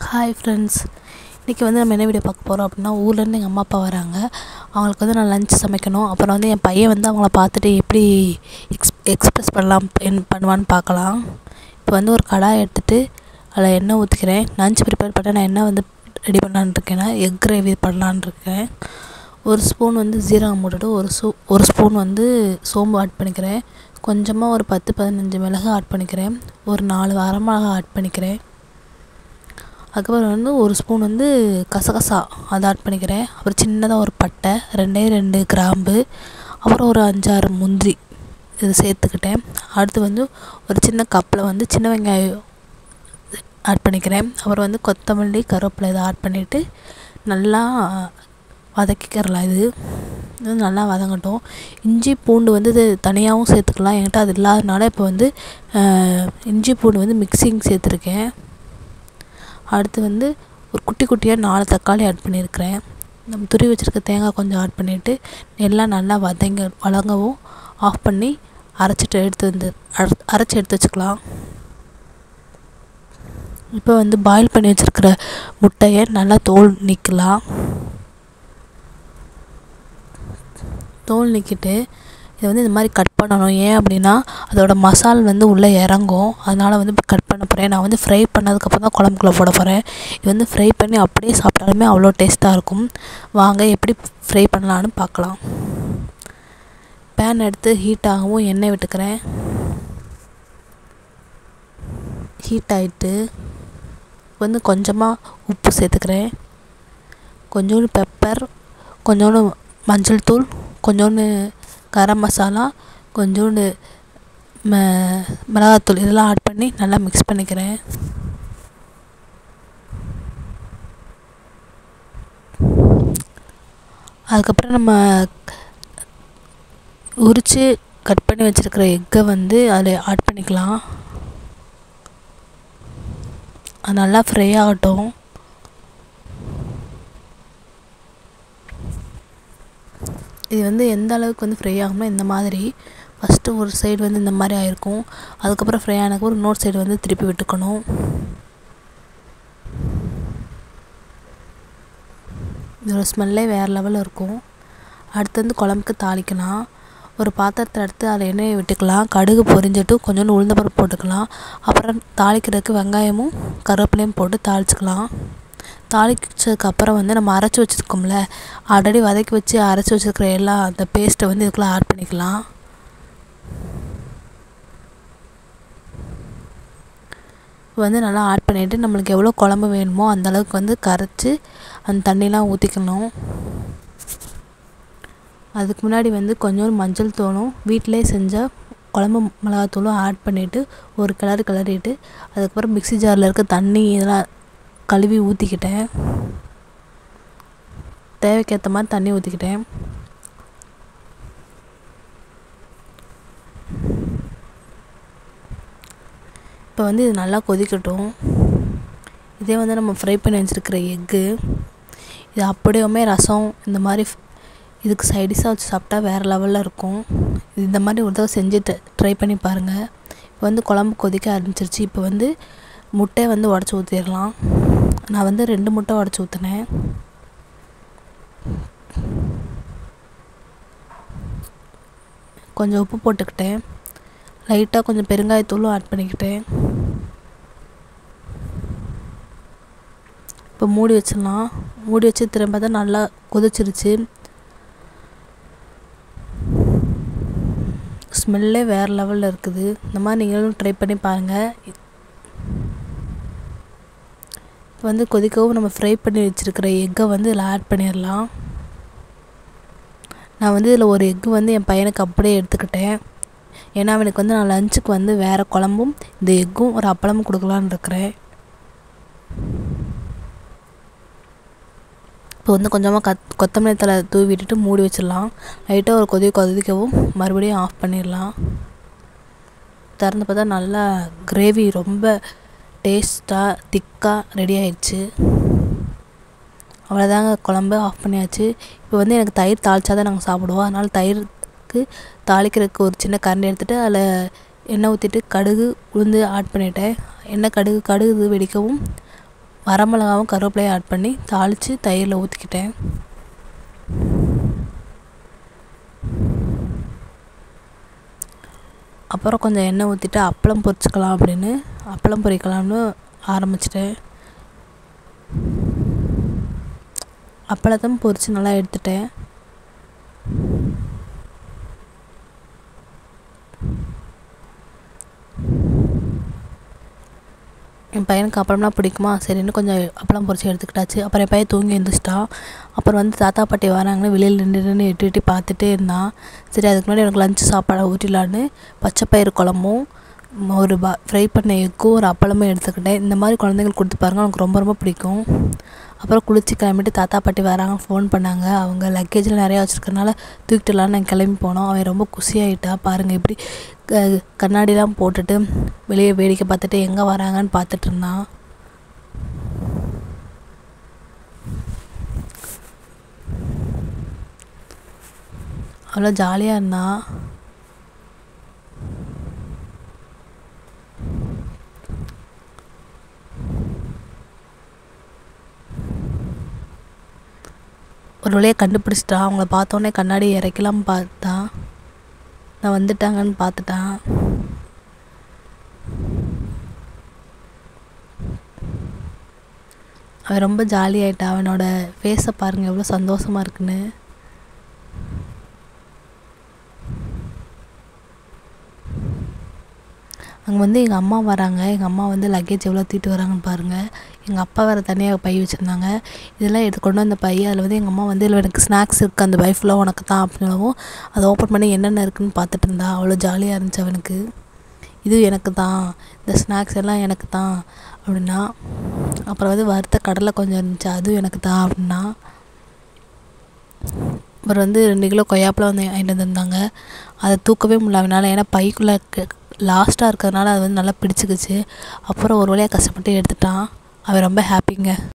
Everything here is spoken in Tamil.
ஹாய் ஃப்ரெண்ட்ஸ் இன்றைக்கி வந்து நம்ம என்ன வீடியோ பார்க்க போகிறோம் அப்படின்னா ஊர்லேருந்து எங்கள் அம்மா அப்பா வராங்க அவங்களுக்கு வந்து நான் லஞ்ச் சமைக்கணும் அப்புறம் வந்து என் பையன் வந்து அவங்கள பார்த்துட்டு எப்படி எக்ஸ் எக்ஸ்ப்ரெஸ் பண்ணலாம் என் பண்ணுவான்னு பார்க்கலாம் இப்போ வந்து ஒரு கடாய் எடுத்துகிட்டு அதில் எண்ணெய் ஊற்றிக்கிறேன் லஞ்ச் ப்ரிப்பேர் பண்ண நான் என்ன வந்து ரெடி பண்ணலான்னு இருக்கேன்னா எக் கிரேவி பண்ணலான்னு இருக்கேன் ஒரு ஸ்பூன் வந்து ஜீரகம் போட்டுட்டு ஒரு சூ ஒரு ஸ்பூன் வந்து சோம்பு ஆட் பண்ணிக்கிறேன் கொஞ்சமாக ஒரு பத்து பதினஞ்சு மிளகு ஆட் பண்ணிக்கிறேன் ஒரு நாலு வரமிளகா ஆட் பண்ணிக்கிறேன் அதுக்கப்புறம் வந்து ஒரு ஸ்பூன் வந்து கசகசா அதை ஆட் பண்ணிக்கிறேன் அப்புறம் சின்னதாக ஒரு பட்டை ரெண்டே ரெண்டு கிராம்பு அப்புறம் ஒரு அஞ்சாறு முந்திரி இது சேர்த்துக்கிட்டேன் அடுத்து வந்து ஒரு சின்ன கப்பில் வந்து சின்ன வெங்காயம் ஆட் பண்ணிக்கிறேன் அப்புறம் வந்து கொத்தமல்லி கருவேப்பிலை இதை ஆட் பண்ணிவிட்டு நல்லா வதக்கிக்கிறலாம் இது இது நல்லா வதங்கட்டும் இஞ்சி பூண்டு வந்து இது தனியாகவும் சேர்த்துக்கலாம் என்கிட்ட அது இல்லாதனால இப்போ வந்து இஞ்சி பூண்டு வந்து மிக்சிங் சேர்த்துருக்கேன் அடுத்து வந்து ஒரு குட்டி குட்டியாக நாலு தக்காளி ஆட் பண்ணியிருக்கிறேன் நம்ம துருவி வச்சுருக்க தேங்காய் கொஞ்சம் ஆட் பண்ணிவிட்டு எல்லாம் நல்லா வதங்க வதங்கவும் ஆஃப் பண்ணி அரைச்சிட்டு எடுத்து வந்து அரைச்சி எடுத்து வச்சுக்கலாம் இப்போ வந்து பாயில் பண்ணி வச்சுருக்கிற முட்டையை நல்லா தோல் நீக்கலாம் தோல் நீக்கிட்டு இதை வந்து இந்த மாதிரி கட் பண்ணணும் ஏன் அப்படின்னா அதோட மசால் வந்து உள்ளே இறங்கும் அதனால் வந்து இப்போ கட் பண்ண போகிறேன் நான் வந்து ஃப்ரை பண்ணதுக்கப்புறம் தான் குழம்புக்குள்ள போட போகிறேன் இது வந்து ஃப்ரை பண்ணி அப்படியே சாப்பிட்டாலுமே அவ்வளோ டேஸ்ட்டாக இருக்கும் வாங்க எப்படி ஃப்ரை பண்ணலான்னு பார்க்கலாம் பேன் எடுத்து ஹீட் ஆகவும் எண்ணெய் விட்டுக்கிறேன் ஹீட் ஆகிட்டு வந்து கொஞ்சமாக உப்பு சேர்த்துக்கிறேன் கொஞ்சோண்டு பெப்பர் கொஞ்சோண்டு மஞ்சள் தூள் கொஞ்சோண்டு கரம் மசாலா கொஞ்சோண்டு ம மிளகாத்தூள் இதெல்லாம் ஆட் பண்ணி நல்லா மிக்ஸ் பண்ணிக்கிறேன் அதுக்கப்புறம் நம்ம உரித்து கட் பண்ணி வச்சுருக்கிற எக்கை வந்து அதில் ஆட் பண்ணிக்கலாம் அது நல்லா ஃப்ரை ஆகட்டும் இது வந்து எந்த அளவுக்கு வந்து ஃப்ரை ஆகும்னா இந்த மாதிரி ஃபஸ்ட்டு ஒரு சைடு வந்து இந்த மாதிரி ஆயிருக்கும் அதுக்கப்புறம் ஃப்ரை ஆனதுக்கப்புறம் இன்னொரு சைடு வந்து திருப்பி விட்டுக்கணும் இதோட ஸ்மெல்லே வேறு லெவலில் இருக்கும் அடுத்து வந்து குழம்புக்கு தாளிக்கலாம் ஒரு பாத்திரத்தை எடுத்து அதில் எண்ணெயை விட்டுக்கலாம் கடுகு பொரிஞ்சிட்டு கொஞ்சோண்டு உளுந்தப்பருப்பு போட்டுக்கலாம் அப்புறம் தாளிக்கிறதுக்கு வெங்காயமும் கருவேப்பிலையும் போட்டு தாளிச்சிக்கலாம் தாளிச்சதுக்கப்புறம் வந்து நம்ம அரைச்சி வச்சுருக்கோம்ல ஆல்ரெடி வதக்கி வச்சு அரைச்சி வச்சுருக்கிற எல்லா அந்த பேஸ்ட்டை வந்து இதுக்குள்ளே ஆட் பண்ணிக்கலாம் வந்து நல்லா ஆட் பண்ணிவிட்டு நம்மளுக்கு எவ்வளோ குழம்பு வேணுமோ அந்தளவுக்கு வந்து கரைச்சி அந்த தண்ணிலாம் ஊற்றிக்கணும் அதுக்கு முன்னாடி வந்து கொஞ்சோண்டு மஞ்சள் தூளும் வீட்டிலே செஞ்ச குழம்பு மிளகாத்தூளும் ஆட் பண்ணிவிட்டு ஒரு கிளறு கிளறிட்டு அதுக்கப்புறம் மிக்ஸி ஜாரில் இருக்க தண்ணி இதெல்லாம் கழுவி ஊற்றிக்கிட்டேன் தேவைக்கேற்ற மாதிரி தண்ணி ஊற்றிக்கிட்டேன் இப்போ வந்து இது நல்லா கொதிக்கட்டும் இதே வந்து நம்ம ஃப்ரை பண்ணி வச்சுருக்கிற எக்கு இது அப்படியுமே ரசம் இந்த மாதிரி இதுக்கு சைடிஷாக வச்சு சாப்பிட்டா வேறு லெவலில் இருக்கும் இந்த மாதிரி ஒரு தடவை செஞ்சு ட்ரை பண்ணி பாருங்கள் இப்போ வந்து குழம்பு கொதிக்க ஆரம்பிச்சிருச்சு இப்போ வந்து முட்டையை வந்து உடச்சி ஊற்றிடலாம் நான் வந்து ரெண்டு முட்டை உடச்சி ஊற்றினேன் கொஞ்சம் உப்பு போட்டுக்கிட்டேன் லைட்டாக கொஞ்சம் பெருங்காயத்தூளும் ஆட் பண்ணிக்கிட்டேன் இப்போ மூடி வச்சிடலாம் மூடி வச்சு திரும்ப தான் நல்லா கொதிச்சிருச்சு ஸ்மெல்லே வேறு லெவலில் இருக்குது இந்த மாதிரி நீங்களும் ட்ரை பண்ணி பாருங்கள் இப்போ வந்து கொதிக்கவும் நம்ம ஃப்ரை பண்ணி வச்சுருக்கிற எக்கை வந்து இதில் ஆட் பண்ணிடலாம் நான் வந்து இதில் ஒரு எக்கு வந்து என் பையனுக்கு அப்படியே எடுத்துக்கிட்டேன் ஏன்னா அவனுக்கு வந்து நான் லஞ்சுக்கு வந்து வேறு குழம்பும் இந்த எக்கும் ஒரு அப்பளமும் கொடுக்கலான்னு இருக்கிறேன் இப்போ வந்து கொஞ்சமாக கத் கொத்தமல்லி தலை தூவி விட்டுட்டு மூடி வச்சிடலாம் லைட்டாக ஒரு கொதி கொதிக்கவும் மறுபடியும் ஆஃப் பண்ணிடலாம் திறந்து பார்த்தா நல்லா கிரேவி ரொம்ப டேஸ்ட்டாக திக்காக ரெடி ஆயிடுச்சு அவ்வளோதாங்க குழம்பு ஆஃப் பண்ணியாச்சு இப்போ வந்து எனக்கு தயிர் தாளித்தா தான் நாங்கள் சாப்பிடுவோம் அதனால் தயிருக்கு தாளிக்கிறதுக்கு ஒரு சின்ன கரண்டி எடுத்துகிட்டு அதில் எண்ணெய் ஊற்றிட்டு கடுகு உளுந்து ஆட் பண்ணிட்டேன் எண்ணெய் கடுகு கடுகு வெடிக்கவும் வரமிளகாவும் கருவேப்பிலையும் ஆட் பண்ணி தாளித்து தயிரில் ஊற்றிக்கிட்டேன் அப்புறம் கொஞ்சம் எண்ணெய் ஊற்றிட்டு அப்பளம் பொரிச்சுக்கலாம் அப்படின்னு அப்பளம் பொரிக்கலாம்னு ஆரம்பிச்சிட்டேன் அப்பளத்தையும் பொரித்து நல்லா எடுத்துட்டேன் என் பையனுக்கு அப்பளம்னா பிடிக்குமா சரின்னு கொஞ்சம் அப்பளம் பொரிச்சு எடுத்துக்கிட்டாச்சு அப்புறம் என் பையன் தூங்கி எழுந்திரிச்சிட்டான் அப்புறம் வந்து தாத்தா பாட்டி வராங்கன்னு வெளியில் நின்று நின்று எட்டி எட்டி பார்த்துட்டே இருந்தான் சரி அதுக்கு முன்னாடி எனக்கு லஞ்ச் சாப்பாடை ஊற்றிடலான்னு பச்சை பயிறு குழம்பும் ஒரு ப ஃப்ரை பண்ண எக்கும் ஒரு அப்பளமும் எடுத்துக்கிட்டேன் இந்த மாதிரி குழந்தைங்களுக்கு கொடுத்து பாருங்கள் எனக்கு ரொம்ப ரொம்ப பிடிக்கும் அப்புறம் குளிச்சு கிளம்பிட்டு தாத்தா பாட்டி வராங்க ஃபோன் பண்ணாங்க அவங்க லக்கேஜில் நிறையா வச்சுருக்கனால தூக்கிட்டுலான்னு நாங்கள் கிளம்பி போனோம் அவன் ரொம்ப குஷியாயிட்டா பாருங்கள் இப்படி க கண்ணாடிலாம் போட்டுட்டு வெளியே வேடிக்கை பார்த்துட்டு எங்கே வராங்கன்னு பார்த்துட்டு இருந்தான் அவ்வளோ ஜாலியாக இருந்தான் ஒரு வழியாக கண்டுபிடிச்சிட்டான் அவங்கள பார்த்தோன்னே கண்ணாடி இறக்கலாம் பார்த்தான் நான் வந்துட்டாங்கன்னு பார்த்துட்டான் அவன் ரொம்ப ஜாலியாயிட்டான் அவனோட ஃபேஸை பாருங்கள் எவ்வளோ சந்தோஷமாக இருக்குன்னு அங்கே வந்து எங்கள் அம்மா வராங்க எங்கள் அம்மா வந்து லக்கேஜ் எவ்வளோ தூக்கிட்டு வராங்கன்னு பாருங்கள் எங்கள் அப்பா வேறு தனியாக பை வச்சுருந்தாங்க இதெல்லாம் எடுத்து கொண்டு வந்த பை அதில் வந்து எங்கள் அம்மா வந்து இதில் எனக்கு ஸ்நாக்ஸ் இருக்குது அந்த பை ஃபுல்லாக உனக்கு தான் அப்படின்னவும் அதை ஓப்பன் பண்ணி என்னென்ன இருக்குன்னு பார்த்துட்டு இருந்தா அவ்வளோ ஜாலியாக இருந்துச்சு அவனுக்கு இது எனக்கு தான் இந்த ஸ்நாக்ஸ் எல்லாம் எனக்கு தான் அப்படின்னா அப்புறம் வந்து வறுத்த கடலை கொஞ்சம் இருந்துச்சு அதுவும் எனக்கு தான் அப்படின்னா அப்புறம் வந்து ரெண்டு கிலோ கொய்யாப்பழம் வந்து வாங்கிட்டு வந்திருந்தாங்க அதை தூக்கவே முடியல அவனால் ஏன்னா பைக்குள்ளே லாஸ்ட்டாக இருக்கிறதுனால அது வந்து நல்லா பிடிச்சிக்கிச்சு அப்புறம் ஒரு வழியாக கஷ்டப்பட்டு எடுத்துட்டான் அவன் ரொம்ப ஹாப்பிங்க